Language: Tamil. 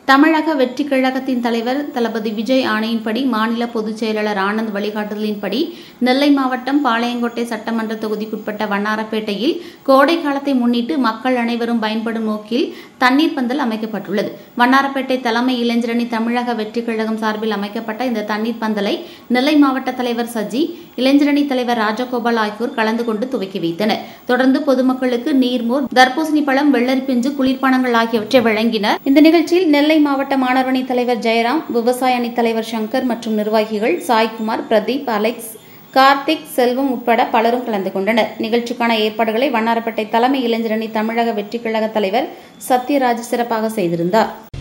தமிழக வெற்றி கழகத்தின் தலைவர் தளபதி விஜய் ஆணையின்படி மாநில பொதுச் செயலாளர் ஆனந்த் வழிகாட்டுதலின்படி நெல்லை மாவட்டம் பாளையங்கோட்டை சட்டமன்ற தொகுதிக்குட்பட்ட வண்ணாரப்பேட்டையில் கோடை காலத்தை முன்னிட்டு மக்கள் அனைவரும் பயன்படும் நோக்கில் தண்ணீர் பந்தல் அமைக்கப்பட்டுள்ளது வண்ணாரப்பேட்டை தலைமை இளைஞரணி தமிழக வெற்றி கழகம் சார்பில் அமைக்கப்பட்ட இந்த தண்ணீர் பந்தலை நெல்லை மாவட்ட தலைவர் சஜி இளைஞரணி தலைவர் ராஜகோபால் ஆகியோர் கலந்து கொண்டு துவக்கி வைத்தனர் தொடர்ந்து பொதுமக்களுக்கு நீர்மோர் தர்பூசணி பழம் வெள்ளரிப்பிஞ்சு குளிர்பானங்கள் ஆகியவற்றை வழங்கினர் இந்த நிகழ்ச்சியில் நெல்லை மாவட்ட மாணவரணி தலைவர் ஜெயராம் விவசாய அணி தலைவர் சங்கர் மற்றும் நிர்வாகிகள் சாய்குமார் பிரதீப் அலெக்ஸ் கார்த்திக் செல்வம் உட்பட பலரும் கலந்து கொண்டனர் நிகழ்ச்சிக்கான ஏற்பாடுகளை வண்ணாரப்பேட்டை தலைமை இளைஞரணி தமிழக வெற்றி கழக தலைவர் சத்யராஜ் சிறப்பாக செய்திருந்தார்